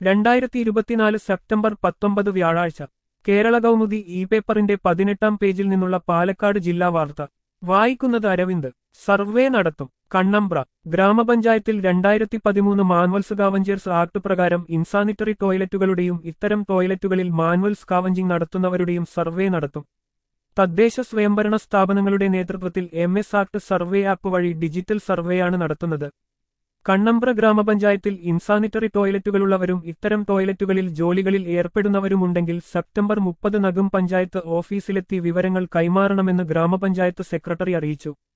രണ്ടായിരത്തി ഇരുപത്തിനാല് സെപ്റ്റംബർ പത്തൊമ്പത് വ്യാഴാഴ്ച കേരള കൗമുദി ഇ പേപ്പറിന്റെ പതിനെട്ടാം പേജിൽ നിന്നുള്ള പാലക്കാട് ജില്ലാ വാർത്ത വായിക്കുന്നത് അരവിന്ദ് സർവേ നടത്തും കണ്ണമ്പ്ര ഗ്രാമപഞ്ചായത്തിൽ രണ്ടായിരത്തി പതിമൂന്ന് മാനുവൽ സ്കാവഞ്ചേഴ്സ് ആക്ട് പ്രകാരം ഇൻസാനിറ്ററി ടോയ്ലറ്റുകളുടെയും ഇത്തരം ടോയ്ലറ്റുകളിൽ മാനുവൽ സ്കാവഞ്ചിങ് നടത്തുന്നവരുടെയും സർവേ നടത്തും തദ്ദേശ സ്വയംഭരണ സ്ഥാപനങ്ങളുടെ നേതൃത്വത്തിൽ M S act survey app വഴി ഡിജിറ്റൽ സർവേയാണ് നടത്തുന്നത് കണ്ണമ്പ്ര ഗ്രാമപഞ്ചായത്തിൽ ഇൻസാനിറ്ററി ടോയ്ലറ്റുകളുള്ളവരും ഇത്തരം ടോയ്ലറ്റുകളിൽ ജോലികളിൽ ഏർപ്പെടുന്നവരുമുണ്ടെങ്കിൽ സെപ്റ്റംബർ മുപ്പത് നഗം പഞ്ചായത്ത് ഓഫീസിലെത്തി വിവരങ്ങൾ കൈമാറണമെന്ന് ഗ്രാമപഞ്ചായത്ത് സെക്രട്ടറി അറിയിച്ചു